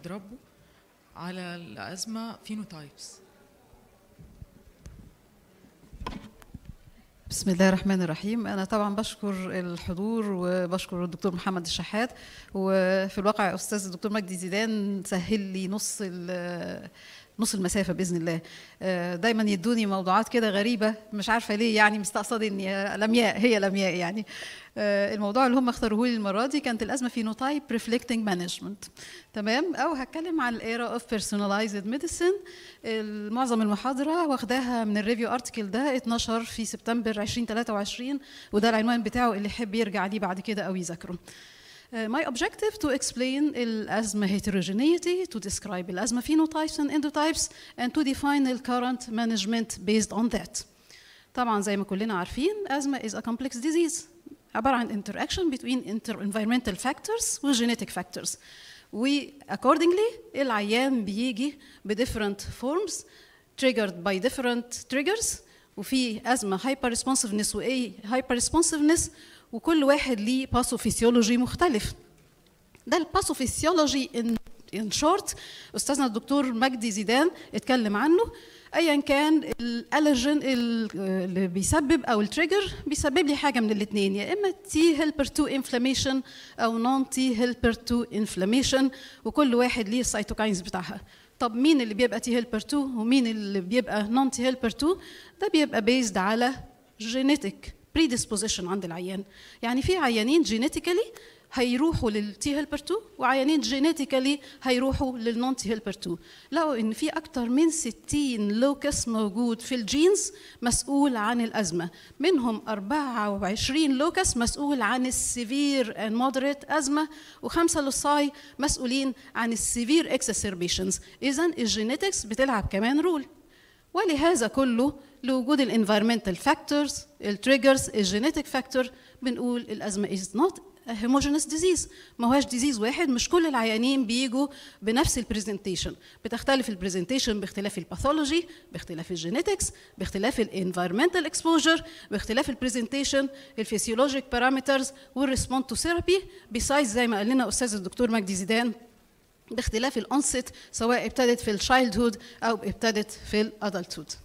تضربوا على الازمه فينوتايبس بسم الله الرحمن الرحيم أنا طبعا بشكر الحضور وبشكر الدكتور محمد الشحات وفي الواقع أستاذ الدكتور مجدي زيدان سهل لي نص نص المسافة بإذن الله دايما يدوني موضوعات كده غريبة مش عارفة ليه يعني مستقصد إني لمياء هي لمياء يعني الموضوع اللي هم اختاروه لي المرة دي كانت الأزمة فينوتايب ريفلكتنج مانجمنت تمام أو هتكلم عن الإيرا أوف بيرسوناليزد ميديسن معظم المحاضرة واخداها من الريفيو ارتكل ده اتنشر في سبتمبر 2023 وده العنوان بتاعه اللي يحب يرجع ليه بعد كده أو يذاكره Uh, my objective to explain الأزمة heterogeneity, to describe الأزمة phenotypes and endotypes, and to define the current management based on that. طبعا زي ما كلنا عارفين أزمة is a complex disease عبارة عن interaction between inter-environmental factors و genetic factors. و accordingly العيان بيجي ب different forms triggered by different triggers وفي أزمة hyper responsiveness و A hyper responsiveness وكل واحد ليه باثوفيسيولوجي مختلف ده الباثوفيسيولوجي ان ان شورت استاذنا الدكتور مجدي زيدان اتكلم عنه ايا كان الالرجين اللي بيسبب او التريجر بيسبب لي حاجه من الاثنين يا اما تي هيلبر 2 انفلاميشن او نون تي هيلبر 2 انفلاميشن وكل واحد ليه السيتوكاينز بتاعها طب مين اللي بيبقى تي هيلبر 2 ومين اللي بيبقى نون تي هيلبر 2 ده بيبقى بيزد على جينيتك predisposition عند العيان يعني في عيانين جينيتيكالي هيروحوا للتي هيلبر 2 وعيانين جينيتيكالي هيروحوا للنون تي هيلبر 2 لقوا ان في اكتر من 60 لوكس موجود في الجينز مسؤول عن الازمه منهم 24 لوكس مسؤول عن السيفير اند مودريت ازمه وخمسه لوساي مسؤولين عن السيفير اكسسربيشنز اذا الجينيتكس بتلعب كمان رول ولهذا كله لوجود الانفيرمنتال فاكتورز التريجرز الجينيتك فاكتور بنقول الازمه از نوت هيموجينس ديزيز ما هوش ديزيز واحد مش كل العيانين بيجوا بنفس البرزنتيشن بتختلف البرزنتيشن باختلاف الباثولوجي باختلاف الجينيتكس باختلاف الانفيرمنتال اكسبوجر باختلاف البرزنتيشن الفسيولوجيك بارامترز والريسبوند تو ثيرابي بيسايز زي ما قال لنا استاذ الدكتور مجدي زيدان باختلاف الانست سواء ابتدت في الشايلد هود او ابتدت في الادلت هود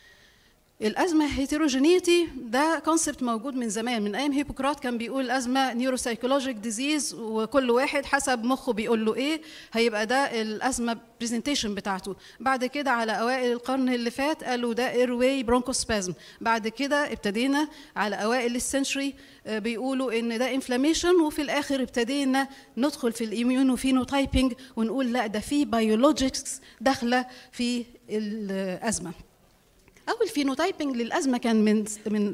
الازمه هيتروجينيتي ده كونسبت موجود من زمان من ايام هيبوكرات كان بيقول الازمه نيوروسايكولوجيك ديزيز وكل واحد حسب مخه بيقول له ايه هيبقى ده الازمه برزنتيشن بتاعته بعد كده على اوائل القرن اللي فات قالوا ده ايرواي برونكوسبازم بعد كده ابتدينا على اوائل السنشري بيقولوا ان ده انفلاميشن وفي الاخر ابتدينا ندخل في الاميونوفينوتايبنج ونقول لا ده في بيولوجيكس داخله في الازمه اول فينوتايبنج للازمه كان من من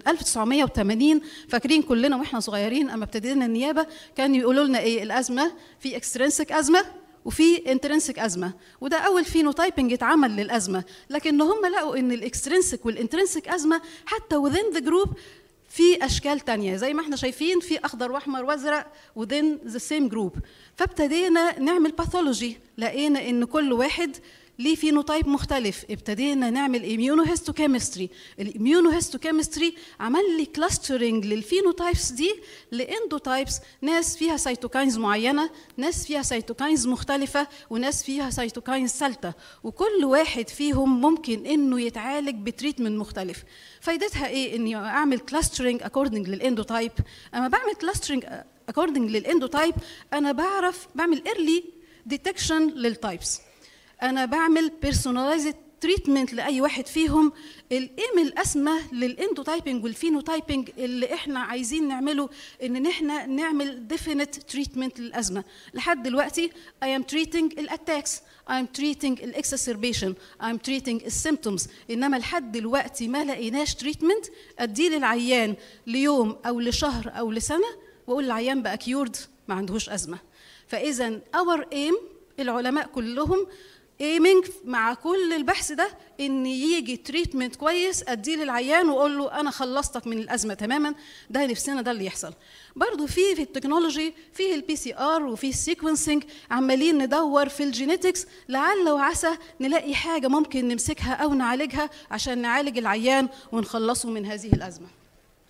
1980 فاكرين كلنا واحنا صغيرين اما ابتدينا النيابه كانوا يقولوا لنا ايه الازمه في اكسترنسك ازمه وفي انترنسك ازمه وده اول فينوتايبنج اتعمل للازمه لكن هم لقوا ان الاكسترنسك والانترنسك ازمه حتى within the group في اشكال تانية زي ما احنا شايفين في اخضر واحمر وازرق within the same group فابتدينا نعمل باثولوجي لقينا ان كل واحد ليه فينوتايب مختلف ابتدينا نعمل immunohistochemistry الاميونوهيستوكيمستري عمل لي كلاسترنج للفينوتايبس دي لاندوتايبس ناس فيها سيتوكاينز معينه ناس فيها سيتوكاينز مختلفه وناس فيها سيتوكاينز ثالثه وكل واحد فيهم ممكن انه يتعالج بتريتمنت مختلف فايدتها ايه اني اعمل كلاسترنج اكوردنج للاندوتايب اما بعمل كلاسترنج اكوردنج للاندوتايب انا بعرف بعمل ايرلي ديتكشن للتايبس انا بعمل بيرسوناليزد تريتمنت لاي واحد فيهم الايم الاسمى للاندوتايبنج والفينوتايبنج اللي احنا عايزين نعمله ان احنا نعمل ديفينيت تريتمنت للازمه لحد دلوقتي I am treating الاتاكس I am treating الاكسسربيشن I am treating السيمتومز انما لحد دلوقتي ما لقيناش تريتمنت اديه للعيان ليوم او لشهر او لسنه واقول العيان بقى كيورد ما عندهوش ازمه فاذا اور ايم العلماء كلهم ايمنج مع كل البحث ده ان يجي تريتمنت كويس اديه للعيان واقول له انا خلصتك من الازمه تماما ده نفسنا ده اللي يحصل برضو في في التكنولوجي فيه البي سي ار وفيه السيكونسنج عمالين ندور في الجينيتكس لعل وعسى نلاقي حاجه ممكن نمسكها او نعالجها عشان نعالج العيان ونخلصه من هذه الازمه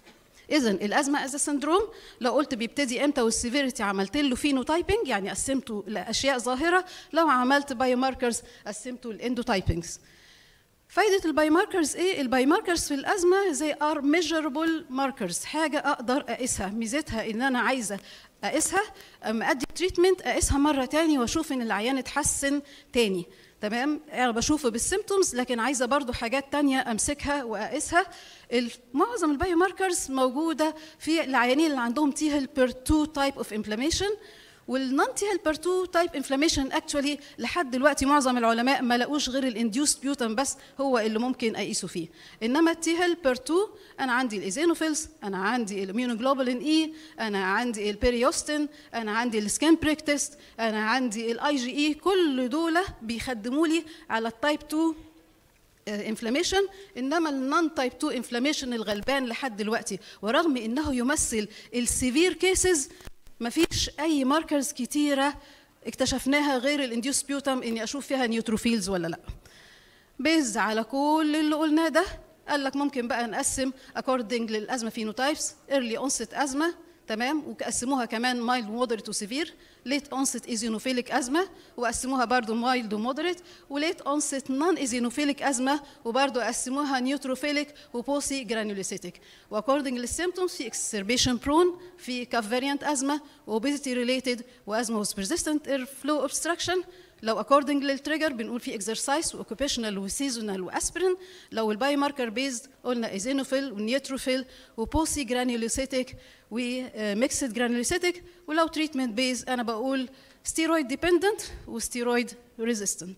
اذا الازمه از سندروم لو قلت بيبتدي امتى والسيفيريتي عملت له فينوتايبنج يعني قسمته لاشياء ظاهره لو عملت بايو ماركرز قسمته الاندوتايبنجز فايدة الباي ماركرز ايه؟ الباي ماركرز في الأزمة زي ار ميجربل ماركرز حاجة أقدر أقيسها ميزتها إن أنا عايزة أقيسها أما أدي تريتمنت أقيسها مرة تاني وأشوف إن العيان اتحسن تاني تمام انا بشوفه بالسيمتومز لكن عايزه برضو حاجات تانية امسكها واقيسها معظم البايو ماركرز موجوده في العيانين اللي عندهم تي هيلبر 2 تايب اوف انفلاميشن والنون تي هيلبر 2 تايب انفلاميشن اكشولي لحد دلوقتي معظم العلماء ما لقوش غير الانديوست بيوتن بس هو اللي ممكن اقيسه فيه انما التي هيلبر 2 انا عندي الايزينوفيلز انا عندي الاميونوجلوبولين اي انا عندي البيريوستين انا عندي السكان بريك تيست انا عندي الاي جي اي كل دول بيخدموا لي على التايب 2 انفلاميشن انما النون تايب 2 انفلاميشن الغلبان لحد دلوقتي ورغم انه يمثل السيفير كيسز ما فيش اي ماركرز كتيره اكتشفناها غير الانديوس بيوتم اني اشوف فيها نيوتروفيلز ولا لا بيز على كل اللي قلناه ده قال لك ممكن بقى نقسم اكوردنج للازمه فينوتايبس ايرلي اونست ازمه تمام وقسموها كمان مايلد ومودريت وسيفير ليت اونست ايزينوفيليك ازمه وقسموها برضو مايلد ومودريت وليت اونست نون ايزينوفيليك ازمه وبرضو قسموها نيوتروفيليك وبوسي جرانيوليسيتيك واكوردنج للسيمتومز في اكسربيشن برون في كاف فاريانت ازمه وبيزيتي ريليتد وازمه وذ بيرزيستنت اير فلو اوبستراكشن لو اكوردنج للتريجر بنقول في اكسرسايز واوكيبيشنال وسيزونال واسبرين لو الباي ماركر بيزد قلنا ايزينوفيل ونيوتروفيل وبوسي جرانيولوسيتيك وميكسد جرانيولوسيتيك ولو تريتمنت بيز انا بقول ستيرويد ديبندنت وستيرويد ريزيستنت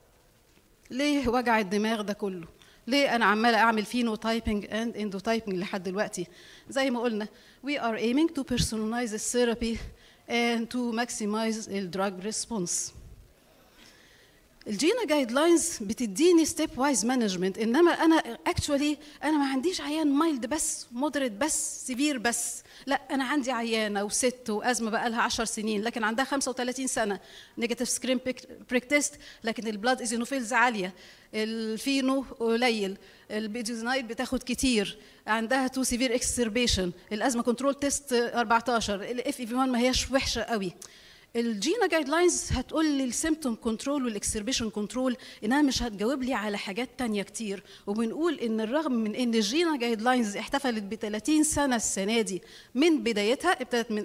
ليه وجع الدماغ ده كله ليه انا عماله اعمل فينوتايبنج اند اندوتايبنج لحد دلوقتي زي ما قلنا we are aiming to personalize the therapy and to maximize the drug response الجينا جايد لاينز بتديني ستيب وايز مانجمنت انما انا اكشولي انا ما عنديش عيان مايلد بس مودريت بس سيفير بس لا انا عندي عيانه وست وازمه بقى لها 10 سنين لكن عندها 35 سنه نيجاتيف سكرين بريك تيست لكن البلاد ايزينوفيلز عاليه الفينو قليل البيديوزنايد بتاخد كتير عندها تو سيفير اكسربيشن الازمه كنترول تيست 14 الاف اي في 1 ما هياش وحشه قوي الجينا جايد لاينز هتقول لي السيمتوم كنترول والاكسربيشن كنترول انها مش هتجاوب لي على حاجات تانية كتير وبنقول ان الرغم من ان الجينا جايد لاينز احتفلت ب 30 سنه السنه دي من بدايتها ابتدت من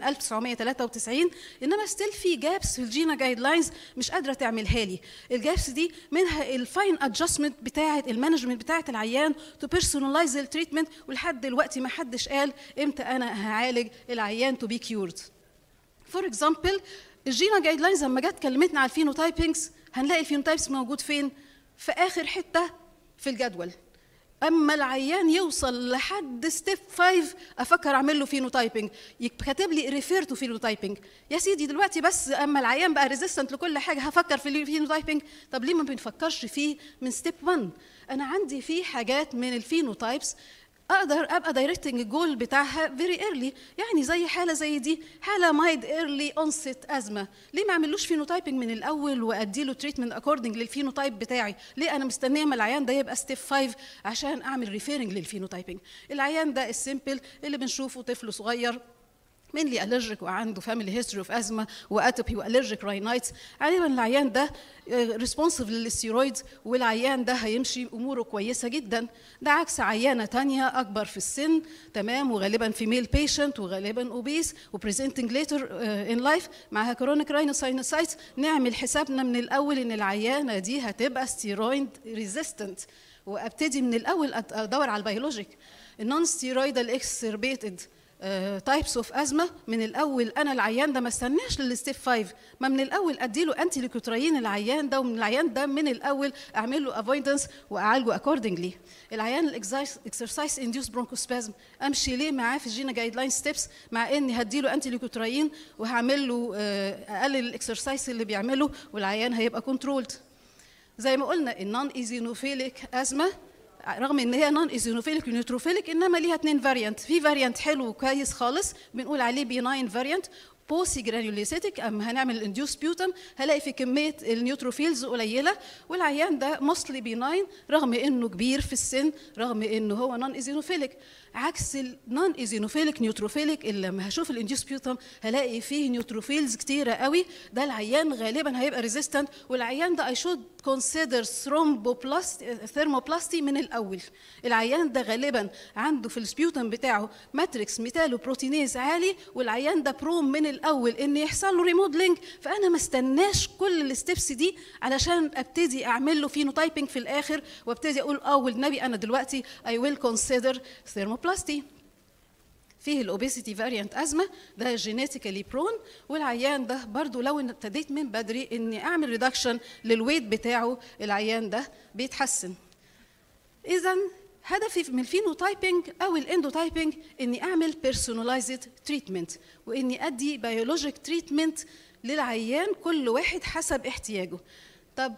1993 انما ستيل في جابس في الجينا جايد لاينز مش قادره تعملها لي الجابس دي منها الفاين ادجستمنت بتاعه المانجمنت بتاعه العيان تو بيرسونلايز التريتمنت ولحد دلوقتي ما حدش قال امتى انا هعالج العيان تو بي كيورد فور اكزامبل الجينا جايد لاينز لما جت كلمتنا على الفينوتايبنجز هنلاقي الفينوتايبس موجود فين؟ في اخر حته في الجدول. اما العيان يوصل لحد ستيب 5 افكر اعمل له فينوتايبنج كاتب لي ريفير تو فينوتايبنج يا سيدي دلوقتي بس اما العيان بقى ريزيستنت لكل حاجه هفكر في الفينوتايبنج طب ليه ما بنفكرش فيه من ستيب 1 انا عندي فيه حاجات من الفينوتايبس اقدر ابقى دايركتنج الجول بتاعها فيري ايرلي يعني زي حاله زي دي حاله مايد ايرلي اونست ازمه ليه ما اعملوش فينوتايبنج من الاول وادي له تريتمنت اكوردنج للفينوتايب بتاعي ليه انا مستنيه ما العيان ده يبقى ستيب 5 عشان اعمل ريفيرنج للفينوتايبنج العيان ده السيمبل اللي بنشوفه طفل صغير mainly allergic وعنده family history of asthma واتوبي والرجيك راينايتس غالبا العيان ده ريسبونسيف للستيرويدز والعيان ده هيمشي اموره كويسه جدا ده عكس عيانه تانية اكبر في السن تمام وغالبا فيميل بيشنت وغالبا اوبيس وبريزنتنج ليتر ان لايف معاها كرونيك راينوساينوسايتس نعمل حسابنا من الاول ان العيانه دي هتبقى ستيرويد ريزيستنت وابتدي من الاول ادور على البيولوجيك النون ستيرويدال اكسربيتد تايبس اوف ازمه من الاول انا العيان ده ما استناش للستيب 5 ما من الاول اديله انتي ليكوتريين العيان ده ومن العيان ده من الاول اعمل له افويدنس واعالجه اكوردنجلي العيان الاكسرسايز انديوس برونكوسبازم امشي ليه معاه في الجينا جايد لاين ستيبس مع اني هديله انتي ليكوتريين وهعمل له اقلل الاكسرسايز اللي بيعمله والعيان هيبقى كنترولد زي ما قلنا النون ايزينوفيليك ازمه رغم ان هي نون ايزينوفيليك ونيوتروفيليك انما ليها اثنين فاريانت في فاريانت حلو وكويس خالص بنقول عليه بيناين فاريانت بوسي جرانيوليسيتك اما هنعمل الانديوس بيوتم هلاقي في كميه النيوتروفيلز قليله والعيان ده موستلي بيناين رغم انه كبير في السن رغم انه هو نون ايزينوفيليك عكس النون ايزينوفيليك نيوتروفيليك اللي لما هشوف الانديوس بيوتم هلاقي فيه نيوتروفيلز كتيره قوي ده العيان غالبا هيبقى ريزيستنت والعيان ده اي شود كونسيدر ثيرموبلاستي من الاول العيان ده غالبا عنده في السبيوتم بتاعه ماتريكس ميتالو بروتينيز عالي والعيان ده بروم من الاول ان يحصل له ريموديلنج فانا ما استناش كل الستبس دي علشان ابتدي اعمل له فينوتايبنج في الاخر وابتدي اقول اه والنبي انا دلوقتي اي ويل كونسيدر ثيرموبلاستي فيه الاوبيسيتي فاريانت ازمه ده جينيتيكالي برون والعيان ده برضو لو إن ابتديت من بدري اني اعمل ريدكشن للويت بتاعه العيان ده بيتحسن اذا هدفي من الفينوتايبنج او الاندوتايبنج اني اعمل بيرسوناليزد تريتمنت واني ادي بيولوجيك تريتمنت للعيان كل واحد حسب احتياجه طب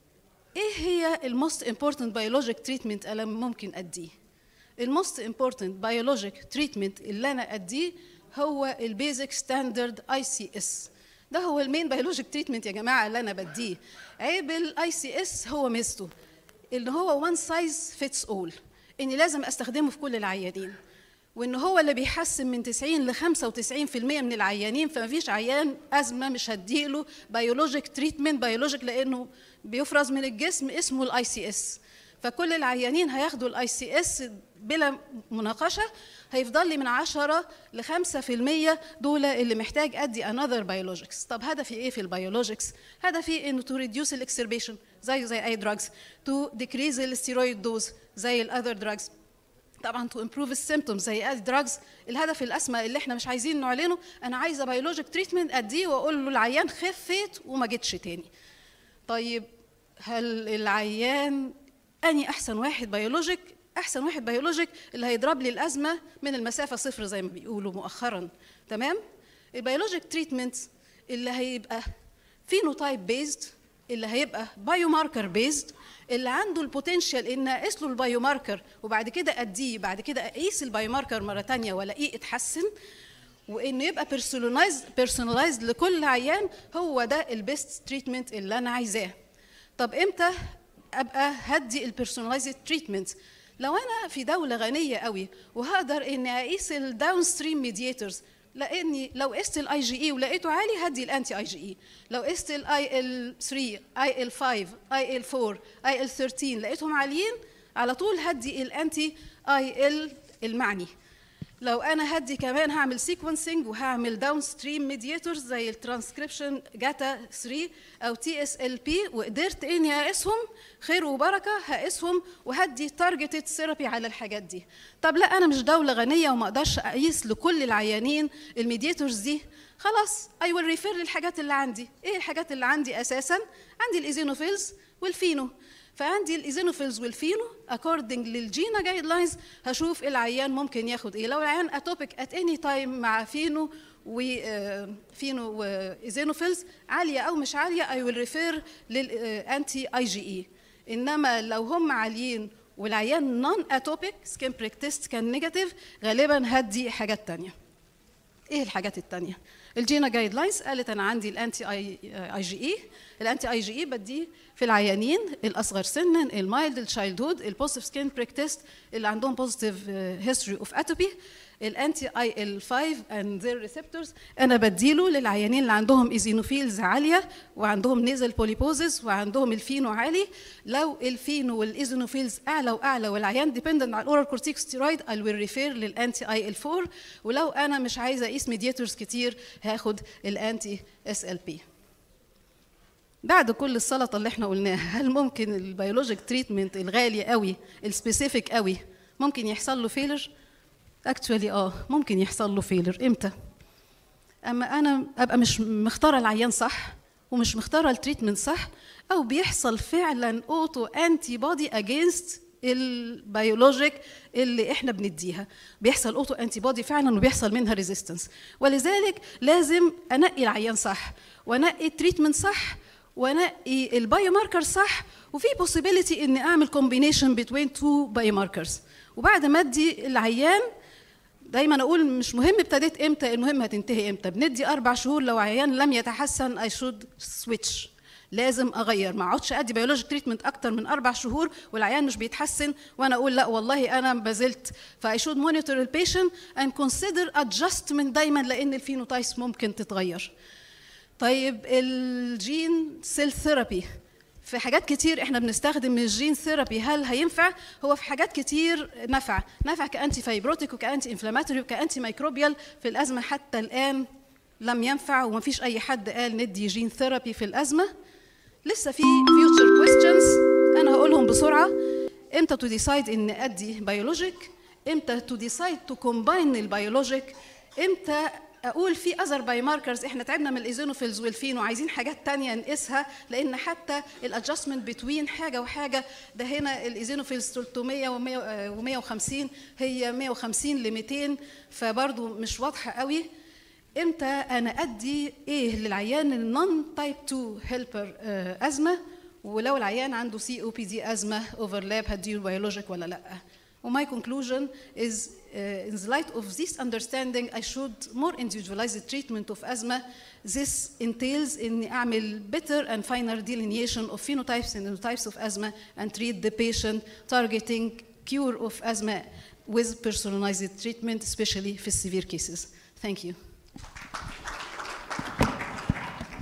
ايه هي الموست امبورتنت بيولوجيك تريتمنت انا ممكن اديه الموست امبورتنت بيولوجيك تريتمنت اللي انا اديه هو البيزك ستاندرد اي سي اس ده هو المين بيولوجيك تريتمنت يا جماعه اللي انا بديه عيب الاي سي اس هو ميزته ان هو وان سايز فيتس اول اني لازم استخدمه في كل العيانين وان هو اللي بيحسن من 90 ل 95% من العيانين فما فيش عيان ازمه مش هديله بيولوجيك تريتمنت بيولوجيك لانه بيفرز من الجسم اسمه الاي سي اس فكل العيانين هياخدوا الاي سي اس بلا مناقشه هيفضل لي من 10 ل 5% دول اللي محتاج ادي انذر بيولوجيكس طب هدفي ايه في البيولوجيكس هدفي انه تو ريديوس الاكسربيشن زي زي اي دراجز تو ديكريز الستيرويد دوز زي الاذر دراجز طبعا تو امبروف السيمتومز زي اي دراجز الهدف الاسمى اللي احنا مش عايزين نعلنه انا عايزه بيولوجيك تريتمنت اديه واقول له العيان خفيت وما جيتش تاني طيب هل العيان اني احسن واحد بيولوجيك احسن واحد بيولوجيك اللي هيضرب لي الازمه من المسافه صفر زي ما بيقولوا مؤخرا تمام البيولوجيك تريتمنت اللي هيبقى فينوتايب بيزد اللي هيبقى بايو ماركر بيزد اللي عنده البوتنشال ان اقيس له البايو ماركر وبعد كده اديه بعد كده اقيس البايو ماركر مره ثانيه والاقيه اتحسن وانه يبقى بيرسونلايز بيرسونلايز لكل عيان هو ده البيست تريتمنت اللي انا عايزاه طب امتى ابقى هدي البيرسونلايزد تريتمنت لو انا في دوله غنيه قوي وهقدر اني اقيس الداون ستريم ميدياتورز لاني لو قست الاي جي اي ولقيته عالي هدي الانتي اي جي اي لو قست الاي ال 3 اي ال 5 اي ال 4 اي ال 13 لقيتهم عاليين على طول هدي الانتي اي ال المعني لو انا هدي كمان هعمل سيكونسنج وهعمل داون ستريم ميدياتورز زي الترانسكريبشن جاتا 3 او تي اس ال بي وقدرت اني اقيسهم خير وبركه هقيسهم وهدي تارجتد ثيرابي على الحاجات دي طب لا انا مش دوله غنيه وما اقدرش اقيس لكل العيانين الميدياتورز دي خلاص اي ويل ريفير للحاجات اللي عندي ايه الحاجات اللي عندي اساسا عندي الايزينوفيلز والفينو فعندي الايزينوفيلز والفينو اكوردنج للجينا جايد لاينز هشوف العيان ممكن ياخد ايه لو العيان اتوبيك ات اني تايم مع فينو وفينو وايزينوفيلز عاليه او مش عاليه اي ويل ريفير للانتي اي جي اي انما لو هم عاليين والعيان نون اتوبيك سكين بريك تيست كان نيجاتيف غالبا هدي حاجات تانية ايه الحاجات التانية الجينا جايد لاينز قالت انا عندي الانتي اي اي جي اي الانتي اي جي اي بديه في العيانين الاصغر سنا المايلد التشايلد هود البوزيتيف سكين بريك تيست اللي عندهم بوزيتيف هيستوري اوف اتوبي الانتي اي ال 5 اند ذير ريسبتورز انا بديله للعيانين اللي عندهم ايزينوفيلز عاليه وعندهم نيزل بوليبوزس وعندهم الفينو عالي لو الفينو والايزينوفيلز اعلى واعلى والعيان ديبندنت على الاورال كورتيكوستيرويد اي ويل ريفير للانتي اي ال 4 ولو انا مش عايزه اقيس ميدياتورز كتير هاخد الانتي اس ال بي بعد كل السلطه اللي احنا قلناها هل ممكن البيولوجيك تريتمنت الغالي قوي السبيسيفيك قوي ممكن يحصل له فيلر اكشولي اه ممكن يحصل له فيلر امتى اما انا ابقى مش مختاره العيان صح ومش مختاره التريتمنت صح او بيحصل فعلا اوتو انتي بودي اجينست البيولوجيك اللي احنا بنديها بيحصل اوتو انتي بودي فعلا وبيحصل منها ريزيستنس ولذلك لازم انقي العيان صح وانقي التريتمنت صح وانقي البايو ماركر صح وفي possibility اني اعمل combination between two biomarkers وبعد ما ادي العيان دايما اقول مش مهم ابتديت امتى المهم هتنتهي امتى بندي اربع شهور لو عيان لم يتحسن اي شود سويتش لازم اغير ما اقعدش ادي بيولوجيك تريتمنت اكتر من اربع شهور والعيان مش بيتحسن وانا اقول لا والله انا ما زلت فاي شود مونيتور البيشنت اند كونسيدر ادجستمنت دايما لان الفينوتايبس ممكن تتغير طيب الجين سيل ثيرابي في حاجات كتير احنا بنستخدم الجين ثيرابي هل هينفع هو في حاجات كتير نفع نفع كانتي فايبروتيك وكانتي انفلاماتوري وكانتي ميكروبيال في الازمه حتى الان لم ينفع ومفيش اي حد قال ندي جين ثيرابي في الازمه لسه في فيوتشر كويستشنز انا هقولهم بسرعه امتى تو ديسايد ان ادي بيولوجيك امتى تو ديسايد تو كومباين البيولوجيك امتى اقول في اذر باي ماركرز احنا تعبنا من الايزينوفيلز والفين وعايزين حاجات تانية نقيسها لان حتى الادجستمنت بتوين حاجه وحاجه ده هنا الايزينوفيلز 300 و150 هي 150 ل 200 فبرضه مش واضحه قوي امتى انا ادي ايه للعيان النون تايب 2 هيلبر ازمه ولو العيان عنده سي او بي دي ازمه اوفرلاب هديله بيولوجيك ولا لا وماي conclusion is uh, in the light of this understanding I should more individualize the treatment of asthma this entails اني اعمل better and finer delineation of phenotypes and phenotypes of asthma and treat the patient targeting cure of asthma with personalized treatment especially في severe cases thank you